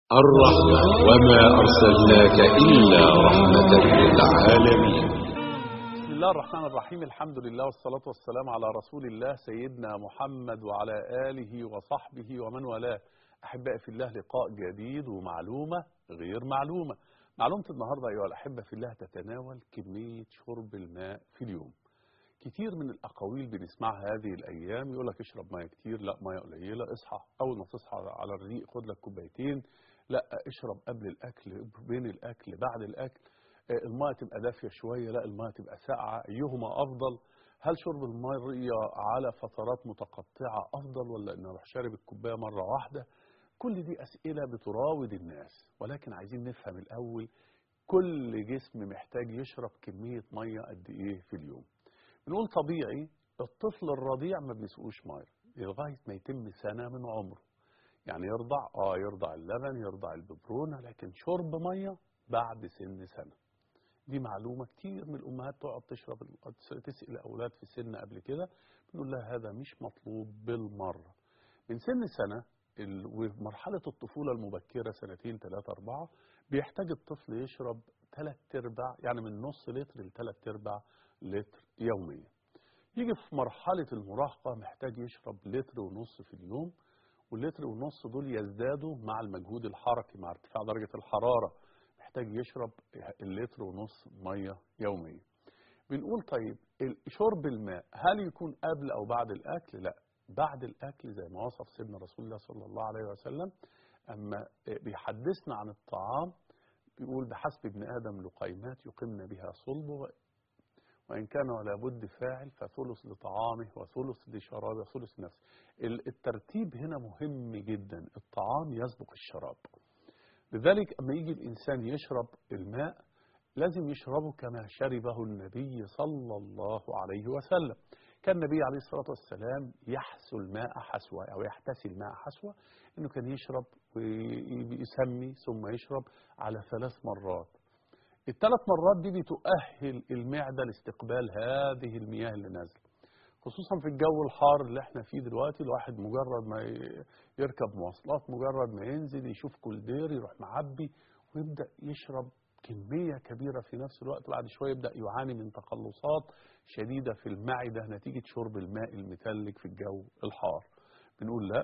الرحمة وما أرسلناك إلا رحمة للعالمين بسم الله الرحمن الرحيم الحمد لله والصلاة والسلام على رسول الله سيدنا محمد وعلى آله وصحبه ومن والاه أحبائي في الله لقاء جديد ومعلومة غير معلومة معلومة النهاردة أيها الأحبة في الله تتناول كمية شرب الماء في اليوم كتير من الأقاويل بنسمعها هذه الأيام يقول لك اشرب مية كتير لا مية قليلة اصحى أول ما تصحى على الريق خد لك كوبايتين لا اشرب قبل الأكل بين الأكل بعد الأكل الماء تبقى دافية شوية لا الماء تبقى ساقعة أيهما أفضل هل شرب المية على فترات متقطعة أفضل ولا إن أروح شارب الكوباية مرة واحدة كل دي أسئلة بتراود الناس ولكن عايزين نفهم الأول كل جسم محتاج يشرب كمية مية قد إيه في اليوم بنقول طبيعي الطفل الرضيع ما بيسقوش مية لغاية ما يتم سنة من عمره يعني يرضع اه يرضع اللبن يرضع الببرونة لكن شرب مية بعد سن سنة دي معلومة كتير من الأمهات تقعد تشرب تسقي الأولاد في سن قبل كده بنقول لها هذا مش مطلوب بالمرة من سن سنة ومرحلة الطفولة المبكرة سنتين ثلاثة أربعة بيحتاج الطفل يشرب ثلاث أرباع يعني من نص لتر لثلاث أرباع لتر يوميا يجي في مرحلة المراهقة محتاج يشرب لتر ونص في اليوم واللتر ونص دول يزدادوا مع المجهود الحركي مع ارتفاع درجة الحرارة محتاج يشرب اللتر ونص مية يوميا بنقول طيب شرب الماء هل يكون قبل أو بعد الأكل لا بعد الأكل زي ما وصف سيدنا رسول الله صلى الله عليه وسلم أما بيحدثنا عن الطعام بيقول بحسب ابن آدم لقيمات يقمن بها صلبه وإن كان ولا بد فاعل فثلث لطعامه وثلث لشرابه وثلث لنفسه الترتيب هنا مهم جدا الطعام يسبق الشراب لذلك أما يجي الإنسان يشرب الماء لازم يشربه كما شربه النبي صلى الله عليه وسلم كان النبي عليه الصلاة والسلام يحسو الماء حسوة أو يحتسي الماء حسوة إنه كان يشرب ويسمي ثم يشرب على ثلاث مرات الثلاث مرات دي بتؤهل المعدة لاستقبال هذه المياه اللي نازله خصوصا في الجو الحار اللي احنا فيه دلوقتي الواحد مجرد ما يركب مواصلات مجرد ما ينزل يشوف كولدير يروح معبي ويبدأ يشرب كمية كبيرة في نفس الوقت بعد شوية يبدأ يعاني من تقلصات شديدة في المعدة نتيجة شرب الماء المتلج في الجو الحار بنقول لا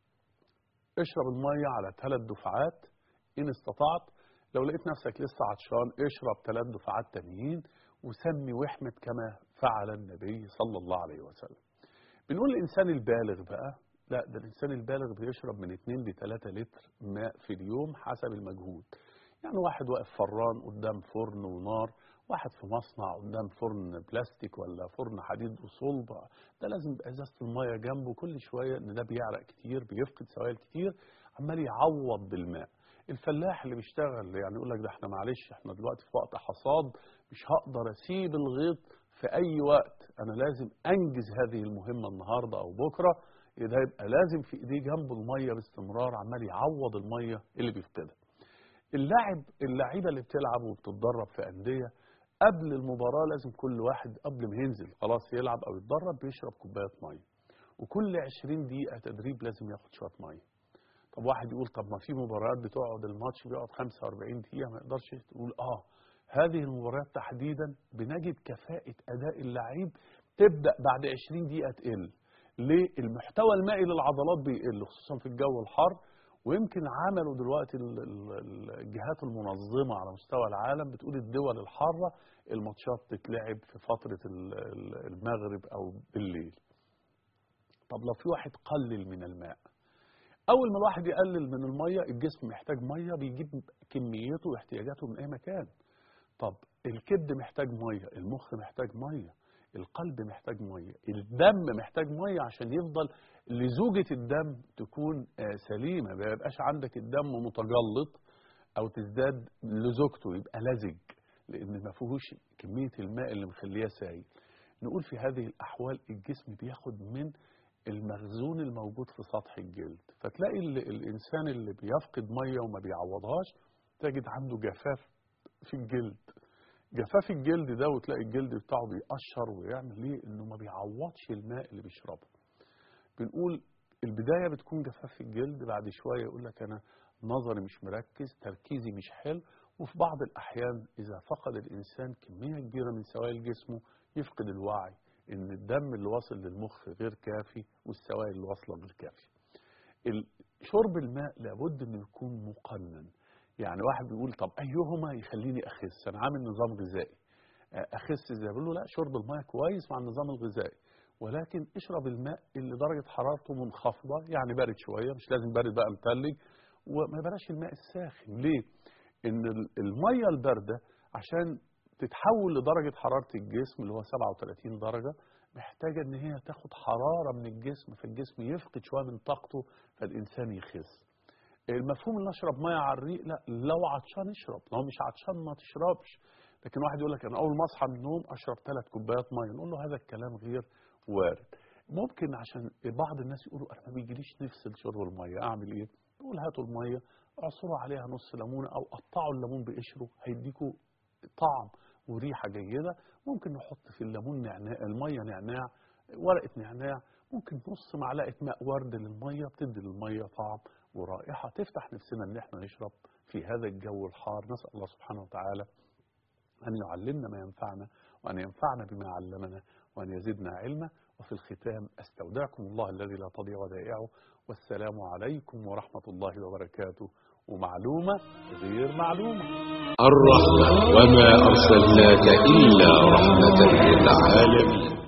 اشرب المية على ثلاث دفعات إن استطعت لو لقيت نفسك لسه عطشان اشرب ثلاث دفعات تانيين وسمي واحمد كما فعل النبي صلى الله عليه وسلم بنقول الإنسان البالغ بقى لا ده الإنسان البالغ بيشرب من 2 ل 3 لتر ماء في اليوم حسب المجهود يعني واحد واقف فران قدام فرن ونار واحد في مصنع قدام فرن بلاستيك ولا فرن حديد وصلب ده لازم يبقى ازازه الميه جنبه كل شويه ان ده بيعرق كتير بيفقد سوائل كتير عمال يعوض بالماء الفلاح اللي بيشتغل يعني يقول لك ده احنا معلش احنا دلوقتي في وقت حصاد مش هقدر اسيب الغيط في اي وقت انا لازم انجز هذه المهمه النهارده او بكره ده يبقى لازم في ايديه جنبه الميه باستمرار عمال يعوض الميه اللي بيفقدها اللاعب اللعيبه اللي بتلعب وبتتدرب في انديه قبل المباراه لازم كل واحد قبل ما ينزل خلاص يلعب او يتدرب بيشرب كوبايه ميه وكل 20 دقيقه تدريب لازم ياخد شويه ميه طب واحد يقول طب ما في مباريات بتقعد الماتش بيقعد 45 دقيقه ما يقدرش تقول اه هذه المباريات تحديدا بنجد كفاءه اداء اللعيب تبدا بعد 20 دقيقه تقل ليه المحتوى المائي للعضلات بيقل خصوصا في الجو الحار ويمكن عملوا دلوقتي الجهات المنظمة على مستوى العالم بتقول الدول الحارة الماتشات تتلعب في فترة المغرب أو بالليل طب لو في واحد قلل من الماء أول ما الواحد يقلل من المية الجسم محتاج مية بيجيب كميته واحتياجاته من أي مكان طب الكبد محتاج مية المخ محتاج مية القلب محتاج مية الدم محتاج مية عشان يفضل لزوجة الدم تكون سليمة ما يبقاش عندك الدم متجلط أو تزداد لزوجته يبقى لزج لأن ما فيهوش كمية الماء اللي مخليه سايل نقول في هذه الأحوال الجسم بياخد من المخزون الموجود في سطح الجلد فتلاقي الإنسان اللي بيفقد مية وما بيعوضهاش تجد عنده جفاف في الجلد جفاف الجلد ده وتلاقي الجلد بتاعه بيقشر ويعمل ليه انه ما بيعوضش الماء اللي بيشربه بنقول البداية بتكون جفاف الجلد بعد شوية يقول لك أنا نظري مش مركز تركيزي مش حلو وفي بعض الأحيان إذا فقد الإنسان كمية كبيرة من سوائل جسمه يفقد الوعي إن الدم اللي واصل للمخ غير كافي والسوائل اللي واصلة غير كافي ال- شرب الماء لابد انه يكون مقنن يعني واحد بيقول طب ايهما يخليني اخس انا عامل نظام غذائي آه، اخس ازاي بقول له لا شرب الماء كويس مع النظام الغذائي ولكن اشرب الماء اللي درجه حرارته منخفضه يعني بارد شويه مش لازم بارد بقى متلج وما بلاش الماء الساخن ليه ان ال- الميه البارده عشان تتحول لدرجه حراره الجسم اللي هو 37 درجه محتاجه ان هي تاخد حراره من الجسم فالجسم يفقد شويه من طاقته فالانسان يخس المفهوم ان اشرب ميه على الريق لا لو عطشان اشرب لو مش عطشان ما تشربش لكن واحد يقول لك انا اول ما اصحى من النوم اشرب ثلاث كوبايات ميه نقول له هذا الكلام غير وارد ممكن عشان بعض الناس يقولوا انا ما بيجيليش نفس لشرب الميه اعمل ايه نقول هاتوا الميه اعصروا عليها نص ليمونه او قطعوا الليمون بقشره هيديكوا طعم وريحه جيده ممكن نحط في الليمون نعناع الميه نعناع ورقه نعناع ممكن نص معلقه ماء ورد للميه بتدي للميه طعم ورائحه تفتح نفسنا ان احنا نشرب في هذا الجو الحار نسال الله سبحانه وتعالى أن يعلمنا ما ينفعنا وأن ينفعنا بما علمنا وأن يزدنا علما وفي الختام أستودعكم الله الذي لا تضيع ودائعه والسلام عليكم ورحمة الله وبركاته ومعلومة غير معلومة الرحمة وما أرسلناك إلا رحمة للعالمين